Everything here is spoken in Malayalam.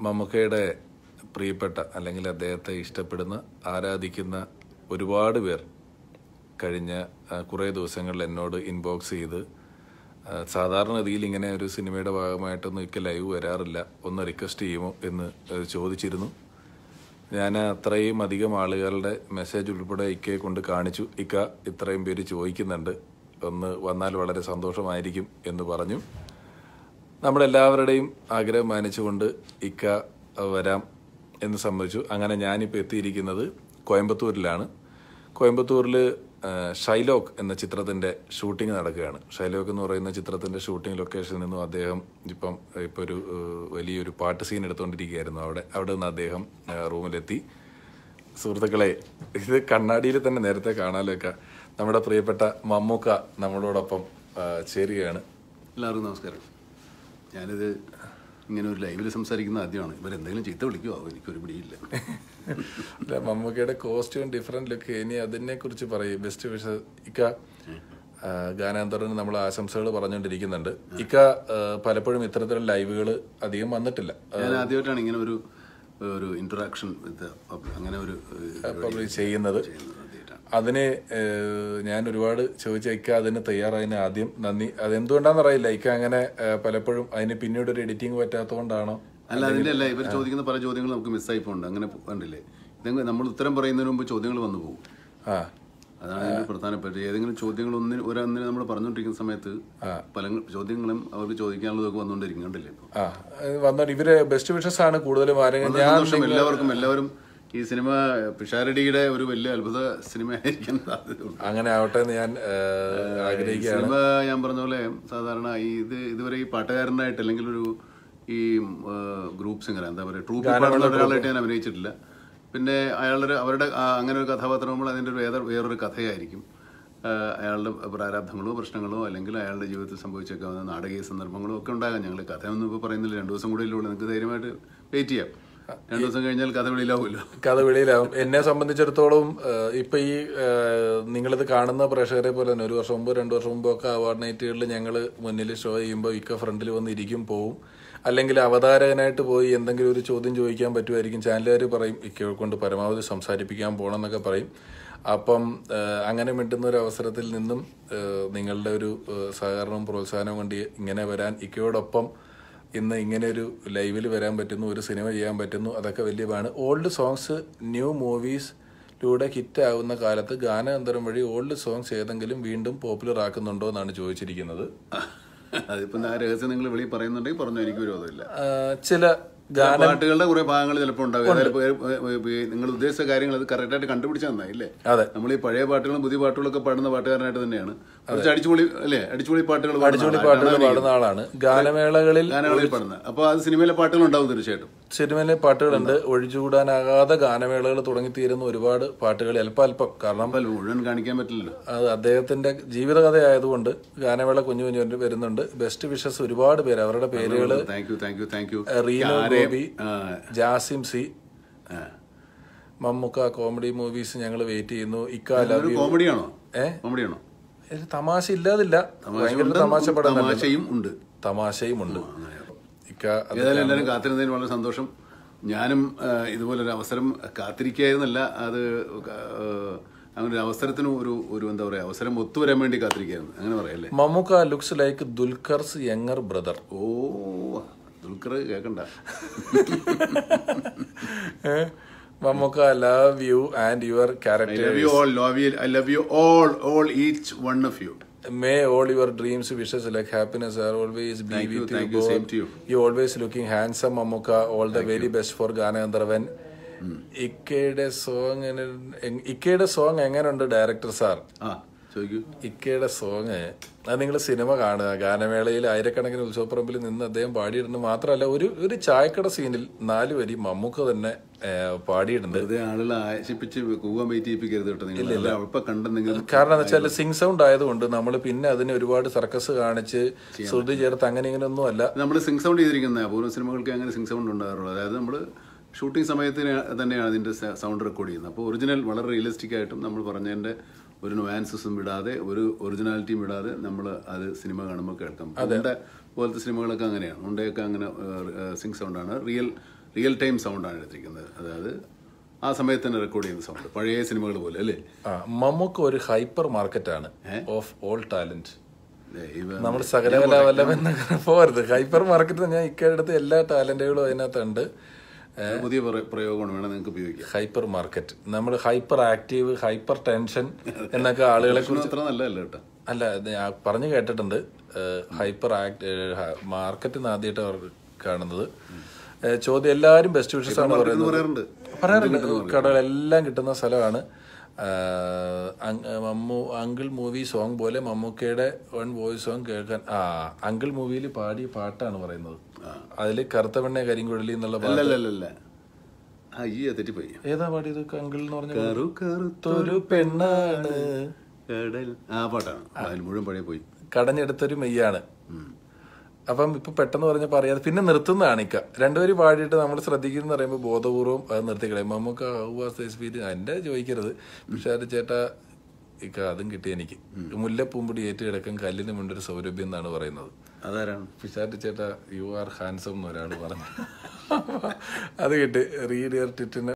മമ്മൂക്കയുടെ പ്രിയപ്പെട്ട അല്ലെങ്കിൽ അദ്ദേഹത്തെ ഇഷ്ടപ്പെടുന്ന ആരാധിക്കുന്ന ഒരുപാട് പേർ കഴിഞ്ഞ ആ, കുറേ ദിവസങ്ങളിൽ എന്നോട് ഇൻബോക്സ് ചെയ്ത് ആ, സാധാരണഗതിയിൽ ഇങ്ങനെ ഒരു സിനിമയുടെ ഭാഗമായിട്ടൊന്നും ഇക്ക ലൈവ് വരാറില്ല ഒന്ന് റിക്വസ്റ്റ് ചെയ്യുമോ എന്ന് ആ, ചോദിച്ചിരുന്നു ഞാൻ അത്രയും അധികം ആളുകളുടെ മെസ്സേജ് ഉൾപ്പെടെ ഇക്കയെ കൊണ്ട് കാണിച്ചു ഇക്ക ഇത്രയും പേര് ചോദിക്കുന്നുണ്ട് ഒന്ന് വന്നാൽ വളരെ സന്തോഷമായിരിക്കും എന്ന് പറഞ്ഞു നമ്മളെല്ലാവരുടെയും ആഗ്രഹം മാനിച്ചുകൊണ്ട് ഇക്ക വരാം എന്ന് സമ്മതിച്ചു അങ്ങനെ ഞാനിപ്പോൾ എത്തിയിരിക്കുന്നത് കോയമ്പത്തൂരിലാണ് കോയമ്പത്തൂരിൽ ഷൈലോക്ക് എന്ന ചിത്രത്തിൻ്റെ ഷൂട്ടിംഗ് നടക്കുകയാണ് ഷൈലോക്ക് എന്ന് പറയുന്ന ചിത്രത്തിൻ്റെ ഷൂട്ടിംഗ് ലൊക്കേഷനിൽ നിന്നും അദ്ദേഹം ഇപ്പം ഇപ്പോൾ ഒരു ഏഹ്, വലിയൊരു പാട്ട് സീൻ എടുത്തുകൊണ്ടിരിക്കുകയായിരുന്നു അവിടെ അവിടെ നിന്ന് അദ്ദേഹം ഏഹ്, റൂമിലെത്തി സുഹൃത്തുക്കളെ ഇത് കണ്ണാടിയിൽ തന്നെ നേരത്തെ കാണാലൊക്കെ നമ്മുടെ പ്രിയപ്പെട്ട മമ്മൂക്ക നമ്മളോടൊപ്പം ആ, ചേരുകയാണ് എല്ലാവർക്കും നമസ്കാരം ഞാനിത് ഇങ്ങനെ ഒരു ലൈവിൽ സംസാരിക്കുന്ന ആദ്യമാണ് ഇവരെന്തെങ്കിലും ചീത്ത വിളിക്കുമോ എനിക്കൊരു പിടിയില്ല അല്ല മമ്മൂക്കയുടെ കോസ്റ്റ്യൂം ഡിഫറെന്റ് ലുക്ക് ഇനി അതിനെ കുറിച്ച് പറയും ബെസ്റ്റ് വിഷ ഇക്ക ആ, ഗാനാന്തരന് നമ്മൾ ആശംസകൾ പറഞ്ഞുകൊണ്ടിരിക്കുന്നുണ്ട് ഇക്ക ആ, പലപ്പോഴും ഇത്തരത്തിലുള്ള ലൈവുകൾ അധികം വന്നിട്ടില്ല ഞാൻ ആദ്യമായിട്ടാണ് ഇങ്ങനെ ഒരു ഒരു ഇന്ററാക്ഷൻ വിത്ത് അങ്ങനെ ഒരു പബ്ലിക് ചെയ്യുന്നത് ചെയ്യുന്നത് ആദ്യമായിട്ടാണ് അതിന് ഏഹ്, ഞാൻ ഒരുപാട് ചോദിച്ച ഇക്ക അതിന് തയ്യാറായതിന് ആദ്യം നന്ദി അതെന്തുകൊണ്ടാണെന്ന് അറിയില്ല ഇക്ക അങ്ങനെ ഏഹ്, പലപ്പോഴും അതിന് പിന്നീട് ഒരു എഡിറ്റിംഗ് പറ്റാത്തതുകൊണ്ടാണോ അല്ല അതിന്റെ അല്ല ഇവർ ചോദിക്കുന്ന പല ചോദ്യങ്ങളും നമുക്ക് മിസ്സായി പോകുന്നുണ്ട് അങ്ങനെ കണ്ടില്ലേ ഇതെങ്കിൽ നമ്മൾ ഉത്തരം പറയുന്നതിന് മുമ്പ് ചോദ്യങ്ങൾ വന്നു പോകും ആ അതാണ് അതിന്റെ പ്രധാനപ്പെട്ട ഏതെങ്കിലും ചോദ്യങ്ങൾ ഒന്നിന് ഒരൊന്നിന് നമ്മൾ പറഞ്ഞുകൊണ്ടിരിക്കുന്ന സമയത്ത് പല ചോദ്യങ്ങളും അവർക്ക് ചോദിക്കാനുള്ളതൊക്കെ വന്നുകൊണ്ടിരിക്കും കണ്ടില്ലേ ഇപ്പോൾ ആ വന്നോട്ട് ഇവര് ബെസ്റ്റ് വിഷസ് ആണ് കൂടുതലും ആരെങ്കിലും ഞാൻ സന്തോഷം എല്ലാവർക്കും എല്ലാവരും ഈ സിനിമ പിഷാരടിയുടെ ഒരു വലിയ അത്ഭുത സിനിമ ആയിരിക്കാൻ സാധ്യതയുണ്ട് അങ്ങനെ ആവട്ടെ എന്ന് ഞാൻ ഏഹ്, ആഗ്രഹിക്കുകയാണ് സിനിമ ഞാൻ പറഞ്ഞ പോലെ സാധാരണ ഈ ഇത് ഇതുവരെ ഈ പാട്ടുകാരനായിട്ട് അല്ലെങ്കിൽ ഒരു ഈ ഗ്രൂപ്പ് സിംഗർ എന്താ പറയുക ട്രൂപ്പ് പാടുന്ന ഒരാളായിട്ട് ഞാൻ അഭിനയിച്ചിട്ടില്ല പിന്നെ അയാളുടെ അവരുടെ ആ അങ്ങനെ ഒരു കഥാപാത്രമാകുമ്പോൾ അതിൻ്റെ ഒരു വേറെ വേറൊരു കഥയായിരിക്കും ആ, അയാളുടെ പ്രാരാബ്ധങ്ങളോ പ്രശ്നങ്ങളോ അല്ലെങ്കിൽ അയാളുടെ ജീവിതത്തിൽ സംഭവിച്ചേക്കാവുന്ന നാടകീയ സന്ദർഭങ്ങളോ ഒക്കെ ഉണ്ടാകാം ഞങ്ങൾ കഥയൊന്നും ഇപ്പോൾ പറയുന്നില്ല രണ്ടു ദിവസം കൂടെ ഉള്ളൂ നിങ്ങൾക്ക് ധൈര്യമായിട്ട് വെയിറ്റ് ചെയ്യാം രണ്ടു ദിവസം കഴിഞ്ഞാൽ കഥ വെളിയിലാവുമല്ലോ കഥ വെളിയിലാവും എന്നെ സംബന്ധിച്ചിടത്തോളം ഏഹ്, ഇപ്പൊ ഈ ഏഹ്, നിങ്ങളിത് കാണുന്ന പ്രേക്ഷകരെ പോലെ തന്നെ ഒരു വർഷം മുമ്പ് രണ്ടു വർഷം മുമ്പ് ഒക്കെ അവാർഡ് നൈറ്റുകളിൽ ഞങ്ങൾ മുന്നിൽ ഷോ ചെയ്യുമ്പോൾ ഇക്ക ഫ്രണ്ടിൽ വന്ന് ഇരിക്കും പോവും അല്ലെങ്കിൽ അവതാരകനായിട്ട് പോയി എന്തെങ്കിലും ഒരു ചോദ്യം ചോദിക്കാൻ പറ്റുമായിരിക്കും ചാനലുകാർ പറയും ഇക്കയെ കൊണ്ട് പരമാവധി സംസാരിപ്പിക്കാൻ പോകണം എന്നൊക്കെ പറയും അപ്പം ഏഹ്, അങ്ങനെ മിണ്ടുന്ന ഒരു അവസരത്തിൽ നിന്നും ഏഹ്, നിങ്ങളുടെ ഒരു ഏഹ്, സഹകരണവും പ്രോത്സാഹനവും കൊണ്ട് ഇങ്ങനെ വരാൻ ഇക്കയോടൊപ്പം ഇന്ന് ഇങ്ങനെ ഒരു ലൈവിൽ വരാൻ പറ്റുന്നു ഒരു സിനിമ ചെയ്യാൻ പറ്റുന്നു അതൊക്കെ വലിയതാണ് ഓൾഡ് സോങ്സ് ന്യൂ മൂവീസിലൂടെ ഹിറ്റ് ആവുന്ന കാലത്ത് ഗാനാന്തരം വഴി ഓൾഡ് സോങ്സ് ഏതെങ്കിലും വീണ്ടും പോപ്പുലർ ആക്കുന്നുണ്ടോ എന്നാണ് ചോദിച്ചിരിക്കുന്നത് അതിപ്പോ ആ രഹസ്യം നിങ്ങൾ വെളിയിൽ പറയുന്നുണ്ടെങ്കിൽ പറഞ്ഞു എനിക്ക് വിരോധമില്ല ആ, ചില ഗാന പാട്ടുകളുടെ കുറെ ഭാഗങ്ങൾ ചിലപ്പോൾ ഉണ്ടാകും ഏതായാലും ഇപ്പൊ, ഏ, ഏ, ഏ, നിങ്ങൾ ഉദ്ദേശിച്ച കാര്യങ്ങൾ അത് കറക്റ്റ് ആയിട്ട് കണ്ടുപിടിച്ചാൽ നന്നായി അല്ലേ അതെ നമ്മൾ ഈ പഴയ പാട്ടുകളും പുതിയ പാട്ടുകളൊക്കെ പാടുന്ന പാട്ടുകാരനായിട്ട് തന്നെയാണ് കുറച്ച് അടിച്ചുപൊളി അല്ലേ അടിച്ചുപൊളി പാട്ടുകൾ പാടുന്ന അടിച്ചുപൊളി ആളാണ്. പാട്ടുകൾ അതാണ് പാടുന്ന ആളാണ് ഗാനമേളകളിൽ ഗാനങ്ങളിൽ പാടുന്നത് അപ്പൊ അത് സിനിമയിലെ പാട്ടുകൾ ഉണ്ടാവും തീർച്ചയായിട്ടും സിനിമയിലെ പാട്ടുകളുണ്ട് ഒഴിച്ചുകൂടാനാകാതെ ഗാനമേളകൾ തുടങ്ങിത്തീരുന്ന ഒരുപാട് പാട്ടുകൾ അല്പം അല്പം കാരണം അപ്പൊ മുഴുവൻ കാണിക്കാൻ പറ്റില്ലല്ലോ അത് അദ്ദേഹത്തിന്റെ ജീവിതകഥയായതുകൊണ്ട് ഗാനമേള കുഞ്ഞു കുഞ്ഞു വരുന്നുണ്ട് ബെസ്റ്റ് വിഷസ് ഒരുപാട് പേര് അവരുടെ പേരുകൾ thank you thank you thank you Reeno Gopi Jasim C Mammookka comedy movies ഞങ്ങൾ വെയിറ്റ് ചെയ്യുന്നു ഇക്ക ലവ് യു കോമഡിയാണോ ഏ? കോമഡിയാണോ ഇത് തമാശ ഇല്ലാതില്ല ഭയങ്കര തമാശ പടം തന്നെ തമാശയും ഉണ്ട് തമാശയും ഉണ്ട് ഇക്ക അത് ഏതായാലും എല്ലാവരും കാത്തിരുന്നതിന് വളരെ സന്തോഷം ഞാനും ആ, ഇതുപോലൊരു അവസരം കാത്തിരിക്കുകയായിരുന്നല്ല അത് ആ, അങ്ങനെ ഒരു അവസരത്തിന് ഒരു ഒരു എന്താ പറയാ അവസരം ഒത്തുവരാൻ വേണ്ടി കാത്തിരിക്കുകയായിരുന്നു അങ്ങനെ പറയല്ലേ Mammookka looks like Dulquer's younger brother oh Dulquer കേക്കണ്ട Mammookka love you and your I character love you all love you I love you all all each one of you May all your dreams, wishes, like happiness are always be Thank you, with thank you. you, same both. to you. You always looking handsome, Mamuka. All the very best for Gaanagandharvan ഇക്കയുടെ സോങ് ഇക്കയുടെ സോങ് എങ്ങനെയുണ്ട് ഡയറക്ടർ സാർ ആ ചോദിക്കൂ ഇക്കയുടെ സോങ് അത് നിങ്ങൾ സിനിമ കാണുക ഗാനമേളയിൽ ആയിരക്കണക്കിന് ഉത്സവപ്പറമ്പിൽ നിന്ന് അദ്ദേഹം പാടിയിട്ടുണ്ട് മാത്രമല്ല ഒരു ഒരു ചായക്കട സീനിൽ നാല് വരി മമ്മൂക്ക തന്നെ ഏ, പാടിയിട്ടുണ്ട് വെറുതെ ആളുകളെ ആശിപ്പിച്ച് കൂവാൻ വെയിറ്റ് ചെയ്യിപ്പിക്കരുത് കേട്ടോ നിങ്ങൾ നല്ല ഉഴപ്പ കണ്ടെന്നെങ്കിലും കാരണം എന്ന് വെച്ചാൽ സിംഗ് സൗണ്ട് ആയതുകൊണ്ട് നമ്മൾ പിന്നെ അതിന് ഒരുപാട് സർക്കസ് കാണിച്ച് ശ്രുതി ചേർത്ത് അങ്ങനെ ഇങ്ങനെ ഒന്നും അല്ല നമ്മൾ സിംഗ് സൗണ്ട് ചെയ്തിരിക്കുന്ന അപൂർവ സിനിമകൾക്ക് അങ്ങനെ സിംഗ് സൗണ്ട് ഉണ്ടാകാറുള്ളൂ അതായത് നമ്മൾ ഷൂട്ടിംഗ് സമയത്തിന് തന്നെയാണ് അതിന്റെ സൗണ്ട് റെക്കോർഡ് ചെയ്യുന്നത് അപ്പോൾ ഒറിജിനൽ വളരെ റിയലിസ്റ്റിക് ആയിട്ടും നമ്മൾ പറഞ്ഞതിന്റെ ഒരു നൊയാൻസസും വിടാതെ ഒരു ഒറിജിനാലിറ്റിയും വിടാതെ നമ്മൾ അത് സിനിമ കാണുമ്പോൾ കേൾക്കാം ഉണ്ട പോലത്തെ സിനിമകളൊക്കെ അങ്ങനെയാണ് ഉണ്ടയൊക്കെ അങ്ങനെ സിംഗ് സൗണ്ടാണ് റിയൽ റിയൽ ടൈം സൗണ്ടാണ് എടുത്തിരിക്കുന്നത് അതായത് ആ സമയത്ത് തന്നെ റെക്കോർഡ് ചെയ്യുന്ന സൗണ്ട് പഴയ സിനിമകൾ പോലെ അല്ലേ ആ മമ്മൂക്ക ഒരു ഹൈപ്പർ മാർക്കറ്റാണ് ഓഫ് ഓൾ ടാലന്റ് ദേ, ഇവ നമ്മൾ സകലകല വല്ലഭൻ പോകരുത് ഹൈപ്പർ മാർക്കറ്റ് ഞാൻ ഇക്കടുത്ത് എല്ലാ ടാലന്റുകളും അതിനകത്തുണ്ട് പുതിയ പ്ര- പ്രയോഗമാണ് വേണം നിങ്ങൾക്ക് ഉപയോഗിക്കാം ഹൈപ്പർ മാർക്കറ്റ് നമ്മൾ ഹൈപ്പർ ആക്റ്റീവ് ഹൈപ്പർ ടെൻഷൻ എന്നൊക്കെ ആളുകളെ ഭക്ഷണം അത്ര നല്ലതല്ല കേട്ടോ അല്ല ഇത് ഞാൻ പറഞ്ഞു കേട്ടിട്ടുണ്ട് ഹൈപ്പർ ആക്ട് മാർക്കറ്റ് ആദ്യമായിട്ട് അവർ കാണുന്നത് ഏഹ് ചോദ്യം എല്ലാവരും ബെസ്റ്റ് വിഷസ് ആണ് എന്ന് പറയുന്നത് പറയാറുണ്ട് പറയാറുണ്ട് കടകളെല്ലാം കിട്ടുന്ന സ്ഥലമാണ് ആഹ് അങ് മമ്മു അങ്കിൾ മൂവി സോങ് പോലെ മമ്മൂക്കയുടെ വൺ വോയിസ് സോങ് കേൾക്കാൻ ആ അങ്കിൾ മൂവിയിൽ പാടിയ പാട്ടാണ് പറയുന്നത് അതിൽ കറുത്ത പെണ്ണെ കരിങ്കുഴലി എന്നുള്ള പാട്ട് അല്ലല്ലല്ല ആ ഈ തെറ്റിപ്പോയി ഏതാ പാടിയത് അങ്കിൾ എന്ന് പറഞ്ഞ കറു ഒരു പെണ്ണാണ് കടൽ ആ പാട്ടാണ് അതിൽ മുഴുവൻ പഴയ പോയി കടഞ്ഞെടുത്തൊരു മെയ്യാണ് അപ്പം ഇപ്പൊ പെട്ടെന്ന് പറഞ്ഞപ്പോ അറിയാതെ പിന്നെ നിർത്തുന്നതാണ് ഇക്ക രണ്ടുപേരും പാടിയിട്ട് നമ്മൾ ശ്രദ്ധിക്കുന്ന പറയുമ്പോൾ ബോധപൂർവം അത് നിർത്തിക്കളയും നമുക്ക് എക്സ്പീരിയൻസ് എന്റെ ചോദിക്കരുത് പക്ഷെ അത് ചേട്ടാ ഇക്ക അതും കിട്ടി എനിക്ക് മുല്ലപ്പൂമ്പൊടി ഏറ്റ് കിടക്കും കല്ലിന് മുണ്ടൊരു സൗരഭ്യം എന്നാണ് പറയുന്നത് അതാരാണ് പിഷാറ്റ് ചേട്ടാ യു ആർ ഹാൻസം എന്ന് ഒരാൾ പറഞ്ഞു അത് കിട്ടി റീഡ് ടിറ്റിന്